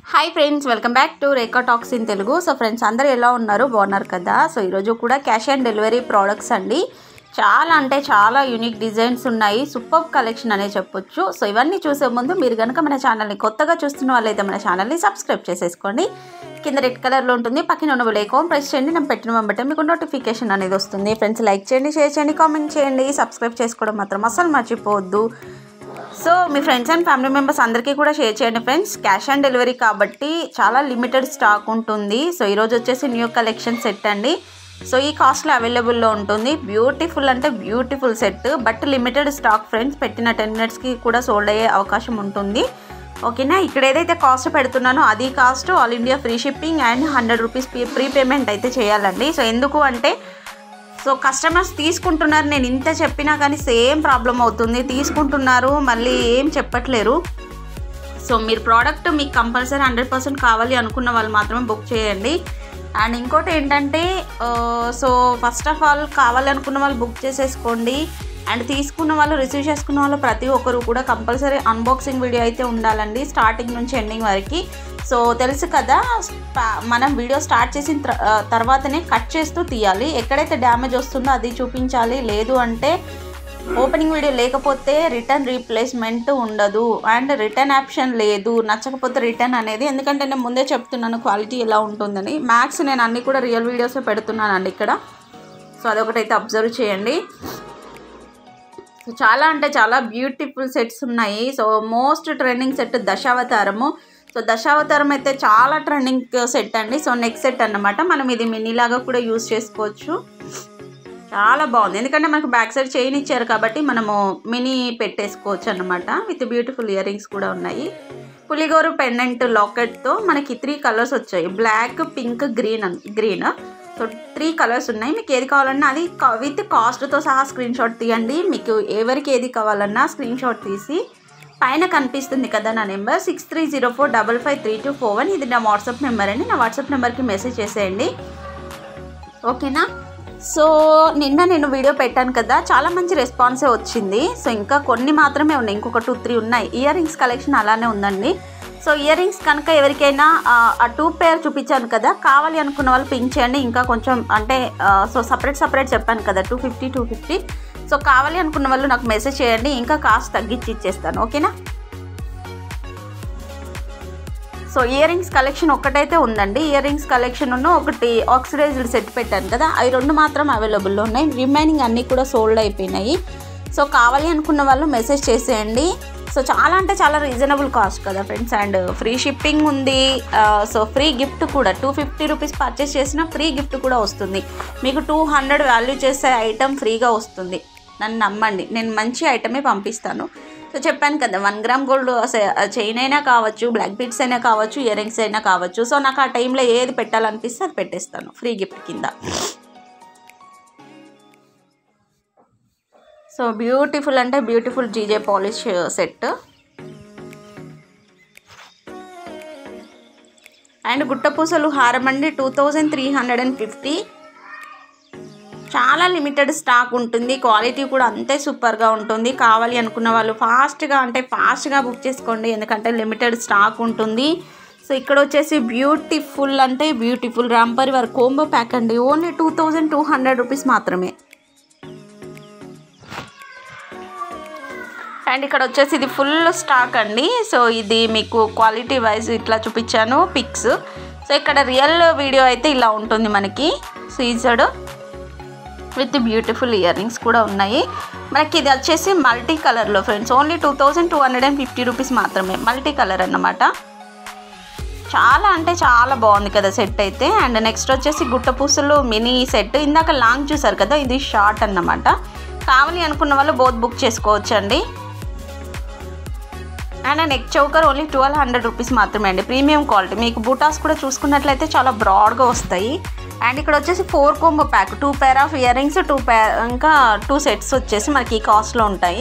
hi friends welcome back to Rekha talks in Telugu so friends అందరూ ఎలా ఉన్నారు బాగున్నారు కదా సో ఈరోజు కూడా క్యాష్ ఆన్ డెలివరీ ప్రోడక్ట్స్ అండి చాలా అంటే చాలా యూనిక్ డిజైన్స్ ఉన్నాయి సూపర్ కలెక్షన్ అనే చెప్పొచ్చు సో ఇవన్నీ చూసే ముందు మీరు కనుక మన ఛానల్ని కొత్తగా చూస్తున్న వాళ్ళైతే మన ఛానల్ని సబ్స్క్రైబ్ చేసేసుకోండి కింద రెడ్ కలర్లో ఉంటుంది పక్కన ఉన్న లేకోన్ ప్రెస్ చేయండి నేను పెట్టిన వెంబటే మీకు నోటిఫికేషన్ అనేది వస్తుంది ఫ్రెండ్స్ లైక్ చేయండి షేర్ చేయండి కామెంట్ చేయండి సబ్స్క్రైబ్ చేసుకోవడం మాత్రం అసలు మర్చిపోవద్దు సో మీ ఫ్రెండ్స్ అండ్ ఫ్యామిలీ మెంబర్స్ అందరికీ కూడా షేర్ చేయండి ఫ్రెండ్స్ క్యాష్ ఆన్ డెలివరీ కాబట్టి చాలా లిమిటెడ్ స్టాక్ ఉంటుంది సో ఈరోజు వచ్చేసి న్యూ కలెక్షన్ సెట్ అండి సో ఈ కాస్ట్లో అవైలబుల్లో ఉంటుంది బ్యూటిఫుల్ అంటే beautiful set but limited stock friends పెట్టిన టెన్ మినిట్స్కి కూడా సోల్డ్ అయ్యే అవకాశం ఉంటుంది ఓకేనా ఇక్కడ ఏదైతే కాస్ట్ పెడుతున్నానో అది cost all India free shipping and hundred rupees prepayment అయితే చేయాలండి సో ఎందుకు అంటే సో కస్టమర్స్ తీసుకుంటున్నారు నేను ఇంత చెప్పినా కానీ సేమ్ ప్రాబ్లం అవుతుంది తీసుకుంటున్నారు మళ్ళీ ఏం చెప్పట్లేరు సో మీరు ప్రోడక్ట్ మీకు కంపల్సరీ హండ్రెడ్ పర్సెంట్ కావాలి అనుకున్న వాళ్ళు మాత్రమే బుక్ చేయండి అండ్ ఇంకోటి ఏంటంటే ఆ, సో ఫస్ట్ ఆఫ్ ఆల్ కావాలనుకున్న వాళ్ళు బుక్ చేసేసుకోండి అండ్ తీసుకున్న వాళ్ళు రిసీవ్ చేసుకున్న వాళ్ళు ప్రతి ఒక్కరు కూడా కంపల్సరీ అన్బాక్సింగ్ వీడియో అయితే ఉండాలండి స్టార్టింగ్ నుంచి ఎండింగ్ వరకు సో తెలుసు కదా స్పా- మనం వీడియో స్టార్ట్ చేసిన త్ర- ఆ, తర్వాతనే కట్ చేస్తూ తీయాలి ఎక్కడైతే డ్యామేజ్ వస్తుందో అది చూపించాలి లేదు అంటే ఓపెనింగ్ వీడియో లేకపోతే రిటర్న్ రీప్లేస్మెంట్ ఉండదు అండ్ రిటర్న్ ఆప్షన్ లేదు నచ్చకపోతే రిటర్న్ అనేది ఎందుకంటే నేను ముందే చెప్తున్నాను క్వాలిటీ ఎలా ఉంటుందని మ్యాక్స్ నేను అన్నీ కూడా రియల్ వీడియోసే పెడుతున్నానండి ఇక్కడ సో అదొకటైతే అబ్జర్వ్ చేయండి సో చాలా అంటే చాలా బ్యూటిఫుల్ సెట్స్ ఉన్నాయి సో మోస్ట్ ట్రెండింగ్ సెట్ దశావతారము సో దశావతారం అయితే చాలా ట్రెండింగ్ సెట్ అండి సో నెక్స్ట్ సెట్ అన్నమాట మనం ఇది మినీ లాగా కూడా యూస్ చేసుకోవచ్చు చాలా బాగుంది ఎందుకంటే మనకు బ్యాక్ సైడ్ చైన్ ఇచ్చారు కాబట్టి మనము మినీ పెట్టేసుకోవచ్చు అన్నమాట విత్ బ్యూటిఫుల్ ఇయర్ రింగ్స్ కూడా ఉన్నాయి పులిగోరు పెండెంట్ లాకెట్తో మనకి త్రీ కలర్స్ వచ్చాయి black pink green and green so three colours ఉన్నాయి మీకు ఏది కావాలన్నా అది విత్ కాస్ట్తో సహా స్క్రీన్ షాట్ తీయండి మీకు ఎవరికి ఏది కావాలన్నా స్క్రీన్ షాట్ తీసి పైన కనిపిస్తుంది కదా నా number six three zero four double five three two four one ఇది నా వాట్సాప్ నెంబర్ అండి నా వాట్సాప్ నెంబర్కి మెసేజ్ చేసేయండి ఓకేనా సో నిన్న నేను వీడియో పెట్టాను కదా చాలా మంచి రెస్పాన్సే వచ్చింది సో ఇంకా కొన్ని మాత్రమే ఉన్నాయి ఇంకొక టూ త్రీ ఉన్నాయి ఇయర్ రింగ్స్ కలెక్షన్ అలానే ఉందండి సో ఇయర్ రింగ్స్ కనుక ఎవరికైనా ఆ, ఆ టూ పేర్ చూపించాను కదా కావాలి అనుకున్న వాళ్ళు పింక్ చేయండి ఇంకా కొంచెం అంటే ఆ, సో సపరేట్ సపరేట్ చెప్పాను కదా two fifty two fifty so కావాలి అనుకున్న వాళ్ళు నాకు మెసేజ్ చేయండి ఇంకా కాస్ట్ తగ్గించి ఇచ్చేస్తాను ఓకేనా సో ఇయర్ రింగ్స్ కలెక్షన్ ఒక్కటైతే ఉందండి ఇయర్ రింగ్స్ కలెక్షన్ ఉన్న ఒకటి ఆక్సిడైజ్డ్ సెట్ పెట్టాను కదా అవి రెండు మాత్రం అవైలబుల్లో ఉన్నాయి రిమైనింగ్ అన్నీ కూడా సోల్డ్ అయిపోయినాయి సో కావాలి అనుకున్న వాళ్ళు మెసేజ్ చేసేయండి సో చాలా అంటే చాలా రీజనబుల్ కాస్ట్ కదా ఫ్రెండ్స్ అండ్ ఫ్రీ షిప్పింగ్ ఉంది ఆ, సో ఫ్రీ గిఫ్ట్ కూడా టూ ఫిఫ్టీ రూపీస్ పర్చేస్ చేసిన ఫ్రీ గిఫ్ట్ కూడా వస్తుంది మీకు టూ హండ్రెడ్ వాల్యూ చేసే ఐటమ్ ఫ్రీగా వస్తుంది నన్ను నమ్మండి నేను మంచి ఐటమే పంపిస్తాను సో చెప్పాను కదా వన్ గ్రామ్ గోల్డ్ చైన్ అయినా కావచ్చు బ్లాక్ బీట్స్ అయినా కావచ్చు ఇయర్ రింగ్స్ అయినా కావచ్చు సో నాకు ఆ టైంలో ఏది పెట్టాలనిపిస్తే అది పెట్టేస్తాను ఫ్రీ గిఫ్ట్ కింద సో బ్యూటిఫుల్ అంటే beautiful GJ polish set and గుట్టపూసలు హారం అండి two thousand three hundred and fifty చాలా లిమిటెడ్ స్టాక్ ఉంటుంది క్వాలిటీ కూడా అంతే సూపర్గా ఉంటుంది కావాలి అనుకున్న వాళ్ళు ఫాస్ట్గా అంటే ఫాస్ట్గా బుక్ చేసుకోండి ఎందుకంటే లిమిటెడ్ స్టాక్ ఉంటుంది సో ఇక్కడ వచ్చేసి బ్యూటిఫుల్ అంటే బ్యూటిఫుల్ రాంపరి వారి కోంబో ప్యాక్ అండి only two thousand two hundred rupees మాత్రమే అండ్ ఇక్కడ వచ్చేసి ఇది ఫుల్ స్టాక్ అండి సో ఇది మీకు క్వాలిటీ వైజ్ ఇట్లా చూపించాను పిక్స్ సో ఇక్కడ రియల్ వీడియో అయితే ఇలా ఉంటుంది మనకి CZ with beautiful earrings కూడా ఉన్నాయి మనకి ఇది వచ్చేసి మల్టీ కలర్లో friends only two thousand two hundred and fifty rupees మాత్రమే మల్టీ కలర్ అన్నమాట చాలా అంటే చాలా బాగుంది కదా సెట్ అయితే అండ్ నెక్స్ట్ వచ్చేసి గుట్ట పూసలు మినీ సెట్ ఇందాక లాంగ్ చూసారు కదా ఇది షార్ట్ అన్నమాట కావాలి అనుకున్న వాళ్ళు బోత్ బుక్ చేసుకోవచ్చు అండి and neck choker only twelve hundred rupees మాత్రమే అండి ప్రీమియం క్వాలిటీ మీకు బూటాస్ కూడా చూసుకున్నట్లయితే చాలా బ్రాడ్గా వస్తాయి అండ్ ఇక్కడ వచ్చేసి four combo pack two pair of earrings two pair ఇంకా టూ సెట్స్ వచ్చేసి మనకి ఈ కాస్ట్లో ఉంటాయి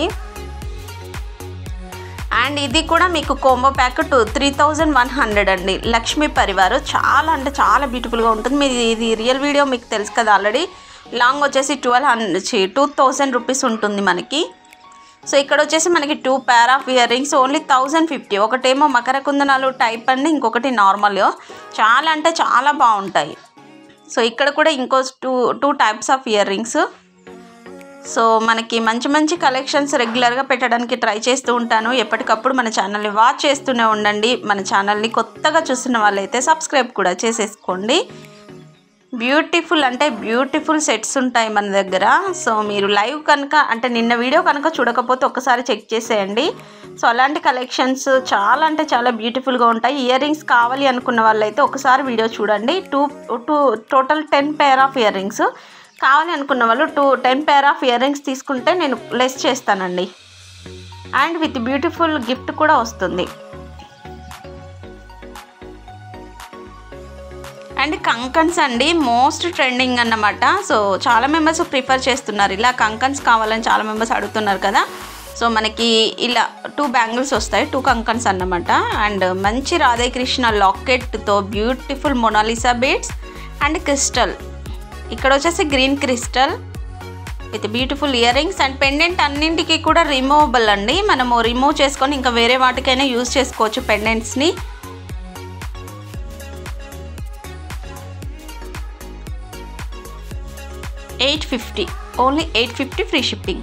అండ్ ఇది కూడా మీకు combo pack two three thousand one hundred అండి లక్ష్మీ పరివారు చాలా అంటే చాలా బ్యూటిఫుల్గా ఉంటుంది మీది ఇది రియల్ వీడియో మీకు తెలుసు కదా ఆల్రెడీ లాంగ్ వచ్చేసి twelve hundred two thousand rupees ఉంటుంది మనకి సో ఇక్కడ వచ్చేసి మనకి two pair of earrings only thousand fifty ఒకటేమో మకర కుందనాలు టైప్ అండి ఇంకొకటి నార్మల్ చాలా అంటే చాలా బాగుంటాయి సో ఇక్కడ కూడా ఇంకో two two types of earrings so మనకి మంచి మంచి కలెక్షన్స్ రెగ్యులర్గా పెట్టడానికి ట్రై చేస్తూ ఉంటాను ఎప్పటికప్పుడు మన ఛానల్ని వాచ్ చేస్తూనే ఉండండి మన ఛానల్ని కొత్తగా చూస్తున్న వాళ్ళైతే సబ్స్క్రైబ్ కూడా చేసేసుకోండి బ్యూటిఫుల్ అంటే బ్యూటిఫుల్ సెట్స్ ఉంటాయి మన దగ్గర సో మీరు లైవ్ కనుక అంటే నిన్న వీడియో కనుక చూడకపోతే ఒకసారి చెక్ చేసేయండి సో అలాంటి కలెక్షన్స్ చాలా అంటే చాలా బ్యూటిఫుల్గా ఉంటాయి ఇయర్ రింగ్స్ కావాలి అనుకున్న వాళ్ళైతే ఒకసారి వీడియో చూడండి two two total ten pair of earrings కావాలి అనుకున్న వాళ్ళు two ten pair of earrings తీసుకుంటే నేను లెస్ చేస్తానండి అండ్ విత్ బ్యూటిఫుల్ గిఫ్ట్ కూడా వస్తుంది అండ్ కంకన్స్ అండి మోస్ట్ ట్రెండింగ్ అన్నమాట సో చాలా మెంబర్స్ ప్రిఫర్ చేస్తున్నారు ఇలా కంకన్స్ కావాలని చాలా మెంబర్స్ అడుగుతున్నారు కదా సో మనకి ఇలా టూ బ్యాంగిల్స్ వస్తాయి టూ కంకన్స్ అన్నమాట అండ్ మంచి రాధాకృష్ణ లాకెట్తో beautiful Mona Lisa beads and crystal ఇక్కడ వచ్చేసి green crystal with beautiful earrings and pendant అన్నింటికి కూడా రిమూవబుల్ అండి మనము రిమూవ్ చేసుకొని ఇంకా వేరే వాటికైనా యూజ్ చేసుకోవచ్చు పెండెంట్స్ని eight fifty only eight fifty free shipping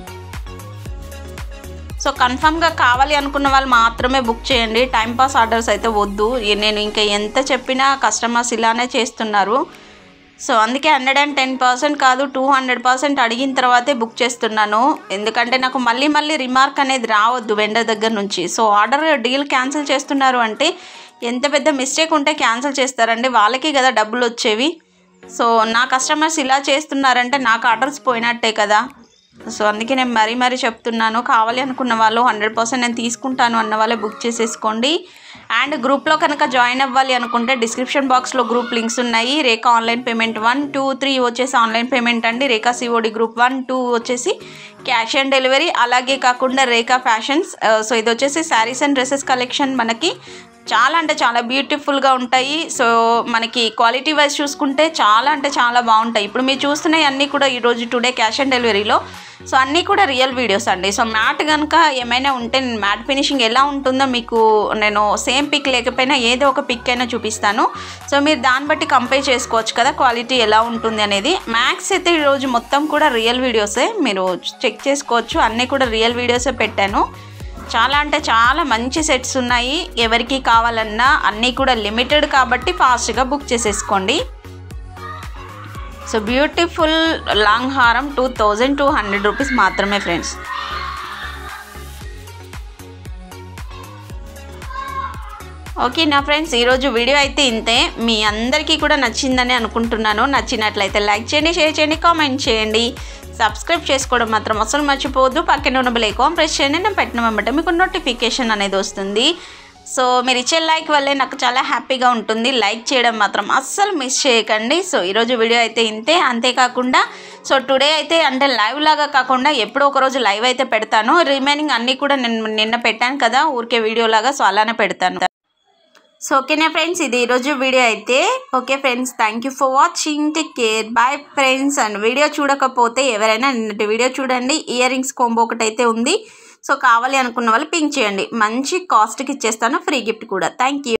so కన్ఫామ్గా కావాలి అనుకున్న వాళ్ళు మాత్రమే బుక్ చేయండి టైంపాస్ ఆర్డర్స్ అయితే వద్దు నేను ఇంకా ఎంత చెప్పినా కస్టమర్స్ ఇలానే చేస్తున్నారు సో అందుకే హండ్రెడ్ అండ్ టెన్ పర్సెంట్ కాదు టూ హండ్రెడ్ పర్సెంట్ అడిగిన తర్వాతే బుక్ చేస్తున్నాను ఎందుకంటే నాకు మళ్ళీ మళ్ళీ రిమార్క్ అనేది రావద్దు వెండర్ దగ్గర నుంచి సో ఆర్డర్ డీల్ క్యాన్సిల్ చేస్తున్నారు అంటే ఎంత పెద్ద మిస్టేక్ ఉంటే క్యాన్సిల్ చేస్తారండి వాళ్ళకి కదా డబ్బులు వచ్చేవి సో నా కస్టమర్స్ ఇలా చేస్తున్నారంటే నాకు ఆర్డర్స్ పోయినట్టే కదా సో అందుకే నేను మరీ మరీ చెప్తున్నాను కావాలి అనుకున్న వాళ్ళు హండ్రెడ్ పర్సెంట్ నేను తీసుకుంటాను అన్న వాళ్ళే బుక్ చేసేసుకోండి అండ్ గ్రూప్లో కనుక జాయిన్ అవ్వాలి అనుకుంటే డిస్క్రిప్షన్ బాక్స్లో గ్రూప్ లింక్స్ ఉన్నాయి Rekha online payment one two three వచ్చేసి ఆన్లైన్ పేమెంట్ అండి Rekha COD group one two వచ్చేసి క్యాష్ ఆన్ డెలివరీ అలాగే కాకుండా రేఖా ఫ్యాషన్స్ సో ఇది వచ్చేసి శారీస్ అండ్ డ్రెస్సెస్ కలెక్షన్ మనకి చాలా అంటే చాలా బ్యూటిఫుల్గా ఉంటాయి సో మనకి క్వాలిటీ వైజ్ చూసుకుంటే చాలా అంటే చాలా బాగుంటాయి ఇప్పుడు మీరు చూస్తున్నాయి అన్నీ కూడా ఈరోజు టుడే క్యాష్ ఆన్ డెలివరీలో సో అన్నీ కూడా రియల్ వీడియోస్ అండి సో మ్యాట్ కనుక ఏమైనా ఉంటే నేను మ్యాట్ ఫినిషింగ్ ఎలా ఉంటుందో మీకు నేను సేమ్ పిక్ లేకపోయినా ఏదో ఒక పిక్ అయినా చూపిస్తాను సో మీరు దాన్ని బట్టి కంపేర్ చేసుకోవచ్చు కదా క్వాలిటీ ఎలా ఉంటుంది అనేది మ్యాక్స్ అయితే ఈరోజు మొత్తం కూడా రియల్ వీడియోసే మీరు చెక్ చేసుకోవచ్చు అన్నీ కూడా రియల్ వీడియోసే పెట్టాను చాలా అంటే చాలా మంచి సెట్స్ ఉన్నాయి ఎవరికి కావాలన్నా అన్నీ కూడా లిమిటెడ్ కాబట్టి ఫాస్ట్గా బుక్ చేసేసుకోండి సో బ్యూటిఫుల్ లాంగ్ హారం two thousand two hundred rupees మాత్రమే ఫ్రెండ్స్ ఓకే నా ఫ్రెండ్స్ ఈరోజు వీడియో అయితే ఇంతే మీ అందరికీ కూడా నచ్చిందని అనుకుంటున్నాను నచ్చినట్లయితే లైక్ చేయండి షేర్ చేయండి కామెంట్ చేయండి సబ్స్క్రైబ్ చేసుకోవడం మాత్రం అసలు మర్చిపోవద్దు పక్కన ఉన్న బెల్ ఐకాన్ ప్రెస్ చేయండి నేను పెట్టిన వెంబట మీకు నోటిఫికేషన్ అనేది వస్తుంది సో మీరు ఇచ్చే లైక్ వల్లే నాకు చాలా హ్యాపీగా ఉంటుంది లైక్ చేయడం మాత్రం అస్సలు మిస్ చేయకండి సో ఈరోజు వీడియో అయితే ఇంతే అంతేకాకుండా సో టుడే అయితే అంటే లైవ్ లాగా కాకుండా ఎప్పుడో ఒక రోజు లైవ్ అయితే పెడతాను రిమైనింగ్ అన్నీ కూడా నేను నిన్న పెట్టాను కదా ఊరికే వీడియో లాగా సో అలానే పెడతాను సో ఓకేనా ఫ్రెండ్స్ ఇది ఈరోజు వీడియో అయితే okay friends thank you for watching take care bye friends and video చూడకపోతే ఎవరైనా నిన్నటి వీడియో చూడండి ఇయర్ రింగ్స్ కోంబో ఒకటి అయితే ఉంది సో కావాలి అనుకున్న వాళ్ళు పింక్ చేయండి మంచి కాస్ట్కి ఇచ్చేస్తాను ఫ్రీ గిఫ్ట్ కూడా థ్యాంక్ యూ